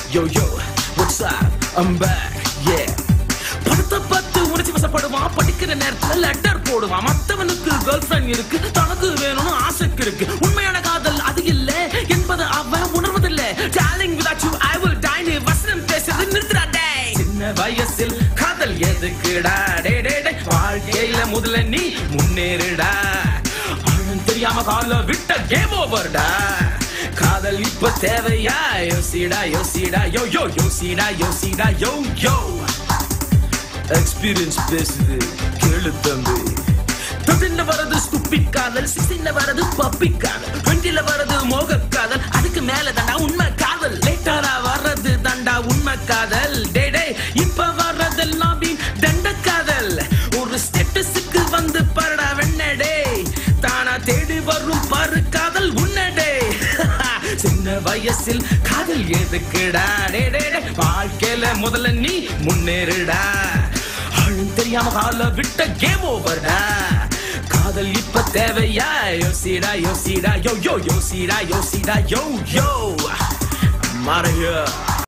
Yo, yo, what's up? I'm back, yeah. படத்தை பார்த்து உணர்ச்சி வசப்படுவான் படிக்கிற நேரத்துல லெட்டர் போடுவான் மத்தவனுக்கு கேர்ள் ஃபிரெண்ட் இருக்கு தனக்கு வேணும்னு ஆசைக்கு இருக்கு உண்மையான காதல் அது இல்ல என்பது அவன் உணர்வதில்ல darling without you I will die நீ வசனம் பேசுறது நிறுத்துடா டேய் சின்ன வயசில் காதல் எதுக்குடா டே டே டே வாழ்க்கையில முதல்ல நீ முன்னேறுடா ஆழம் தெரியாம கால விட்ட கேம் ஓவர்டா காதல் இப்ப தேவையா யோசிடா யோசிடா யோ யோ யோசிடா யோசிடா யோ யோ எக்ஸ்பீரியன்ஸ் பேசுது கேளு தம்பி தொட்டில வரது ஸ்டூபிட் காதல் சிக்ஸ்டீன்ல வரது பப்பி காதல் டுவெண்ட்டில வரது மோக காதல் அதுக்கு மேல தாண்டா உண்மை காதல் லேட்டரா வர்றது தாண்டா உண்மை காதல் டே டே இப்ப வர்றதெல்லாம் பீ தண்ட காதல் ஒரு ஸ்டேட்டஸுக்கு வந்து பரடா வெண்ணடே தானா தேடி வரும் பாரு காதல் உன்னடே சின்ன வயசில் காதல் எதுக்குடா டே டே டே வாழ்க்கையில முதல்ல நீ முன்னேறுடா ஆளும் தெரியாம கால விட்ட கேம் ஓவர்டா காதல் இப்ப தேவையா யோசிடா யோசிடா யோ யோ யோசிடா யோசிடா யோ யோ மாறையா